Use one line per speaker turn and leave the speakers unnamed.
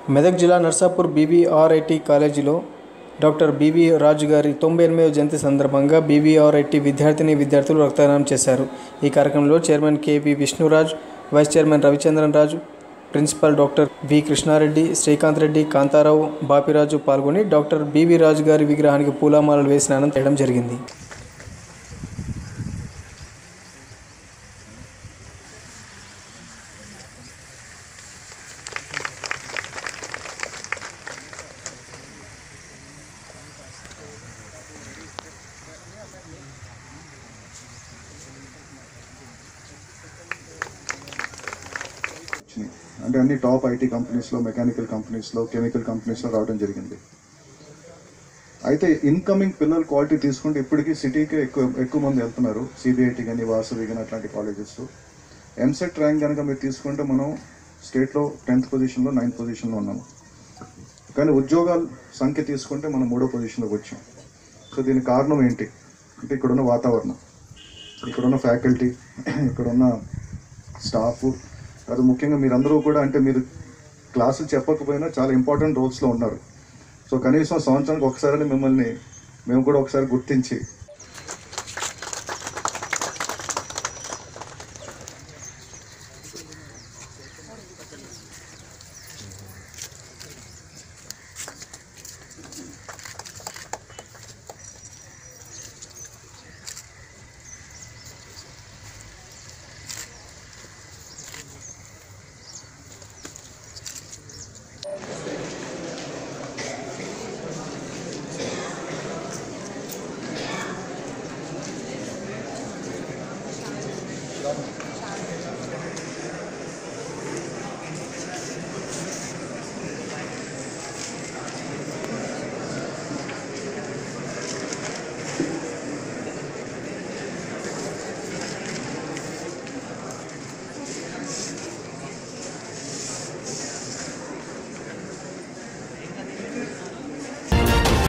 మెదక్ జిల్లా నర్సాపూర్ బీబీఆర్ఐటి కాలేజీలో doctor BB రాజు గారి తొంభై ఎనిమిదవ జయంతి సందర్భంగా బీబీఆర్ఐటి విద్యార్థిని విద్యార్థులు రక్తదానం చేశారు ఈ కార్యక్రమంలో chairman KV Vishnuraj vice chairman Ravichandran Raju principal doctor V Krishna Reddy Srikanth Reddy Kantharao Bapiraju పాల్గొని డాక్టర్ బీబీ రాజు గారి విగ్రహానికి పూలమాలలు వేసిన అనంతరం చేయడం జరిగింది
వచ్చినాయి అంటే అన్ని టాప్ ఐటీ కంపెనీస్లో మెకానికల్ కంపెనీస్లో కెమికల్ కంపెనీస్లో రావడం జరిగింది అయితే ఇన్కమింగ్ పిల్లల క్వాలిటీ తీసుకుంటే ఇప్పటికీ సిటీకే ఎక్కువ ఎక్కువ మంది వెళ్తున్నారు సిబిఐటి కానీ వాసవి కానీ అట్లాంటి కాలేజెస్ ఎంసెట్ ర్యాంక్ కనుక మీరు తీసుకుంటే మనం స్టేట్లో టెన్త్ పొజిషన్లో నైన్త్ పొజిషన్లో ఉన్నాము కానీ ఉద్యోగాల సంఖ్య తీసుకుంటే మనం మూడో పొజిషన్లోకి వచ్చాం సో దీనికి కారణం ఏంటి అంటే ఇక్కడున్న వాతావరణం ఇక్కడున్న ఫ్యాకల్టీ ఇక్కడున్న స్టాఫ్ అది ముఖ్యంగా మీరందరూ కూడా అంటే మీరు క్లాసులు చెప్పకపోయినా చాలా ఇంపార్టెంట్ రోల్స్లో ఉన్నారు సో కనీసం సంవత్సరానికి ఒకసారి మిమ్మల్ని మేము కూడా ఒకసారి గుర్తించి